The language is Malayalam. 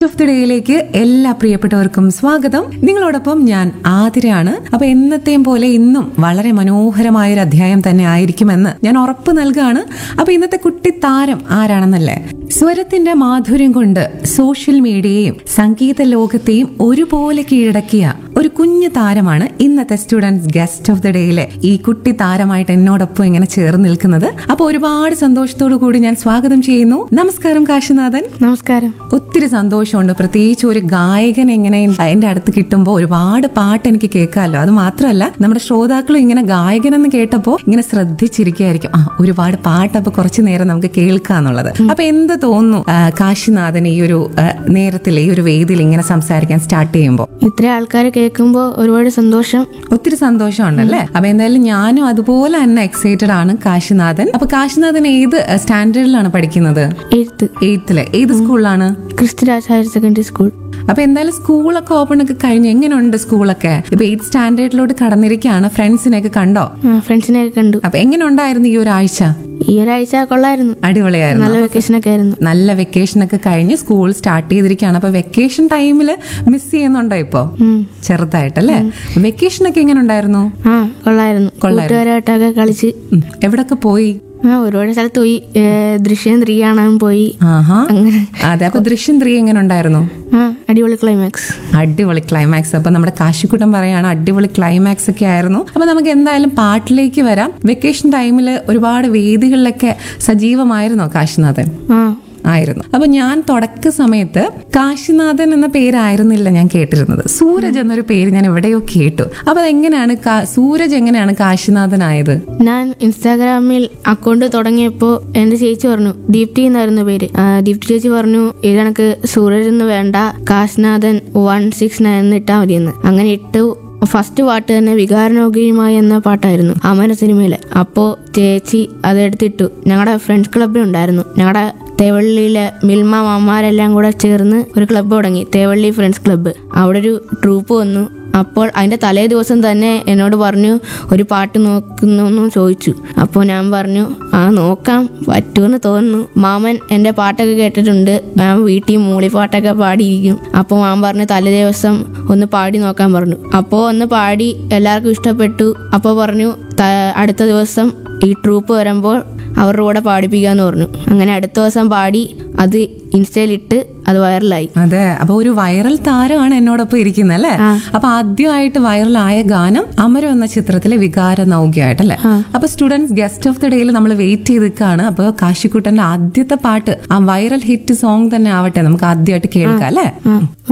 ഓഫ് ദി ഡേയിലേക്ക് എല്ലാ പ്രിയപ്പെട്ടവർക്കും സ്വാഗതം നിങ്ങളോടൊപ്പം ഞാൻ ആതിരയാണ് അപ്പൊ എന്നത്തെയും പോലെ ഇന്നും വളരെ മനോഹരമായ ഒരു അധ്യായം തന്നെ ആയിരിക്കുമെന്ന് ഞാൻ ഉറപ്പ് നൽകുകയാണ് അപ്പൊ ഇന്നത്തെ കുട്ടി താരം ആരാണെന്നല്ലേ സ്വരത്തിന്റെ മാധുര്യം കൊണ്ട് സോഷ്യൽ മീഡിയയെയും സംഗീത ലോകത്തെയും ഒരുപോലെ കീഴടക്കിയ ഒരു കുഞ്ഞു താരമാണ് ഇന്നത്തെ സ്റ്റുഡൻസ് ഗസ്റ്റ് ഓഫ് ദി ഡേയിലെ ഈ കുട്ടി താരമായിട്ട് എന്നോടൊപ്പം ഇങ്ങനെ ചേർന്ന് നിൽക്കുന്നത് അപ്പൊ ഒരുപാട് സന്തോഷത്തോടു കൂടി ഞാൻ സ്വാഗതം ചെയ്യുന്നു നമസ്കാരം കാശിനാഥൻ നമസ്കാരം ഒത്തിരി സന്തോഷമുണ്ട് പ്രത്യേകിച്ച് ഒരു ഗായകൻ എങ്ങനെ എന്റെ അടുത്ത് കിട്ടുമ്പോൾ ഒരുപാട് പാട്ട് എനിക്ക് കേൾക്കാമല്ലോ അത് മാത്രമല്ല നമ്മുടെ ശ്രോതാക്കളും ഇങ്ങനെ ഗായകനെന്ന് കേട്ടപ്പോൾ ഇങ്ങനെ ശ്രദ്ധിച്ചിരിക്കുകയായിരിക്കും ആ ഒരുപാട് പാട്ട് അപ്പൊ കുറച്ചു നേരം നമുക്ക് കേൾക്കാന്നുള്ളത് അപ്പൊ എന്ത് തോന്നുന്നു ആ, കാശിനാഥൻ ഈ ഒരു ആ, നേരത്തിൽ ഈ ഒരു വേദിയിൽ ഇങ്ങനെ സംസാരിക്കാൻ സ്റ്റാർട്ട് ചെയ്യുമ്പോൾ ഇത്ര ആൾക്കാർ കേൾക്കുമ്പോൾ ഒരുപാട് സന്തോഷം ഒത്തിരി സന്തോഷമുണ്ടല്ലേ അപ്പൊ എന്തായാലും ഞാനും അതുപോലെ തന്നെ എക്സൈറ്റഡ് ആണ് കാശിനാഥൻ അപ്പൊ കാശിനാഥൻ ഏത് സ്റ്റാൻഡേർഡിലാണ് പഠിക്കുന്നത് എഴുത്ത് എയ്ത്തില് ഏത് സ്കൂളിലാണ് ക്രിസ്തുരാജ് ഹയർ സെക്കൻഡറി സ്കൂൾ അപ്പൊ എന്തായാലും സ്കൂളൊക്കെ ഓപ്പൺ ഒക്കെ കഴിഞ്ഞ് എങ്ങനെയുണ്ട് സ്കൂളൊക്കെ ഇപ്പൊ എയ്ത്ത് സ്റ്റാൻഡേർഡിലോട്ട് കടന്നിരിക്കുകയാണ് ഫ്രണ്ട്സിനെയൊക്കെ കണ്ടോ ഫ്രണ്ട്സിനെ കണ്ടു അപ്പൊ എങ്ങനെ ഉണ്ടായിരുന്നു ഈ ഒരാഴ്ച ഈ ഒരാഴ്ച കൊള്ളായിരുന്നു അടിപൊളിയായിരുന്നു നല്ല വെക്കേഷൻ ഒക്കെ ആയിരുന്നു നല്ല വെക്കേഷൻ ഒക്കെ കഴിഞ്ഞ് സ്കൂൾ സ്റ്റാർട്ട് ചെയ്തിരിക്കുകയാണ് അപ്പൊ വെക്കേഷൻ ടൈമിൽ മിസ് ചെയ്യുന്നുണ്ടോ ഇപ്പോ ഉം. ചെറുതായിട്ടല്ലേ വെക്കേഷൻ ഒക്കെ എങ്ങനെ ഉണ്ടായിരുന്നു ആ കൊള്ളായിരുന്നു കൂട്ടുകാരായിട്ടൊക്കെ കളിച്ച് ഉം. എവിടൊക്കെ പോയി ആ ഒരുപാട് സ്ഥലത്ത് പോയി ഏ, ദൃശ്യം ത്രീ കാണാൻ പോയി ആഹാ അങ്ങനെ അതെ അപ്പൊ ദൃശ്യം ത്രീ എങ്ങനെ ഉണ്ടായിരുന്നു ആ അടിപൊളി ക്ലൈമാക്സ് അടിപൊളി ക്ലൈമാക്സ് അപ്പൊ നമ്മുടെ കാശിക്കുട്ടം പറയാണ് അടിപൊളി ക്ലൈമാക്സ് ഒക്കെ ആയിരുന്നു അപ്പൊ നമുക്ക് എന്തായാലും പാട്ടിലേക്ക് വരാം വെക്കേഷൻ ടൈമിൽ ഒരുപാട് വേദികളിലൊക്കെ സജീവമായിരുന്നോ കാശിനാഥൻ ആ ആയിരുന്നു അപ്പൊ ഞാൻ തുടക്ക സമയത്ത് കാശിനാഥൻ എന്ന പേരായിരുന്നില്ല ഞാൻ കേട്ടിരുന്നത് സൂരജ് എന്നൊരു പേര് ഞാൻ എവിടെയോ കേട്ടു അപ്പൊ അതെങ്ങനെയാണ് കാ- സൂരജ് എങ്ങനെയാണ് കാശിനാഥനായത് ഞാൻ ഇൻസ്റ്റാഗ്രാമിൽ അക്കൗണ്ട് തുടങ്ങിയപ്പോൾ എൻ്റെ ചേച്ചി പറഞ്ഞു ദീപ്തി എന്നായിരുന്നു പേര് ആ, ദീപ്തി ചേച്ചി പറഞ്ഞു ഇത് കണക്ക് സൂരജ് എന്ന് വേണ്ട കാശ്നാഥൻ വൺ സിക്സ് നയൻ എന്ന് ഇട്ടാൽ മതിയെന്ന് അങ്ങനെ ഇട്ടു ഫസ്റ്റ് പാട്ട് തന്നെ വികാരനോഗ്യമായി എന്ന പാട്ടായിരുന്നു അമര സിനിമയിലെ അപ്പോൾ ചേച്ചി അതെടുത്തിട്ടു ഞങ്ങളുടെ ഫ്രണ്ട്സ് ക്ലബ്ബിലുണ്ടായിരുന്നു ഞങ്ങളുടെ തേവള്ളിയിലെ മിൽമ മാമാരെല്ലാം കൂടെ ചേർന്ന് ഒരു ക്ലബ്ബ് തുടങ്ങി തേവള്ളി ഫ്രണ്ട്സ് ക്ലബ്ബ് അവിടെ ഒരു ട്രൂപ്പ് വന്നു അപ്പോൾ അതിന്റെ തലേ ദിവസം തന്നെ എന്നോട് പറഞ്ഞു ഒരു പാട്ട് നോക്കുന്നു ചോദിച്ചു അപ്പോൾ ഞാൻ പറഞ്ഞു ആ നോക്കാം പറ്റുമെന്ന് തോന്നുന്നു മാമൻ എൻ്റെ പാട്ടൊക്കെ കേട്ടിട്ടുണ്ട് ഞാൻ വീട്ടിൽ മൂളിപ്പാട്ടൊക്കെ പാടിയിരിക്കും അപ്പോൾ മാമൻ പറഞ്ഞു തലേ ദിവസം ഒന്ന് പാടി നോക്കാൻ പറഞ്ഞു അപ്പോൾ ഒന്ന് പാടി എല്ലാവർക്കും ഇഷ്ടപ്പെട്ടു അപ്പോൾ പറഞ്ഞു "ത- അടുത്ത ദിവസം ഈ ട്രൂപ്പ് വരുമ്പോൾ അവരുടെ കൂടെ പാടിപ്പിക്കാന്ന് പറഞ്ഞു അങ്ങനെ അടുത്ത ദിവസം പാടി അത് ഇൻസ്റ്റയിലിട്ട് അത് വൈറലായി അതെ അപ്പൊ ഒരു വൈറൽ താരമാണ് എന്നോടൊപ്പം ഇരിക്കുന്നത് അല്ലേ ആ. അപ്പൊ ആദ്യമായിട്ട് വൈറലായ ഗാനം അമരം എന്ന ചിത്രത്തിലെ വികാര നൗകിയായിട്ടല്ലേ അപ്പൊ സ്റ്റുഡൻസ് ഗസ്റ്റ് ഓഫ് ദി ഡേയിൽ നമ്മൾ വെയിറ്റ് ചെയ്ത് നിൽക്കുകയാണ് അപ്പൊ കാശിക്കുട്ടന്റെ ആദ്യത്തെ പാട്ട് ആ വൈറൽ ഹിറ്റ് സോങ് തന്നെ ആവട്ടെ നമുക്ക് ആദ്യമായിട്ട് കേൾക്കാം അല്ലേ ആ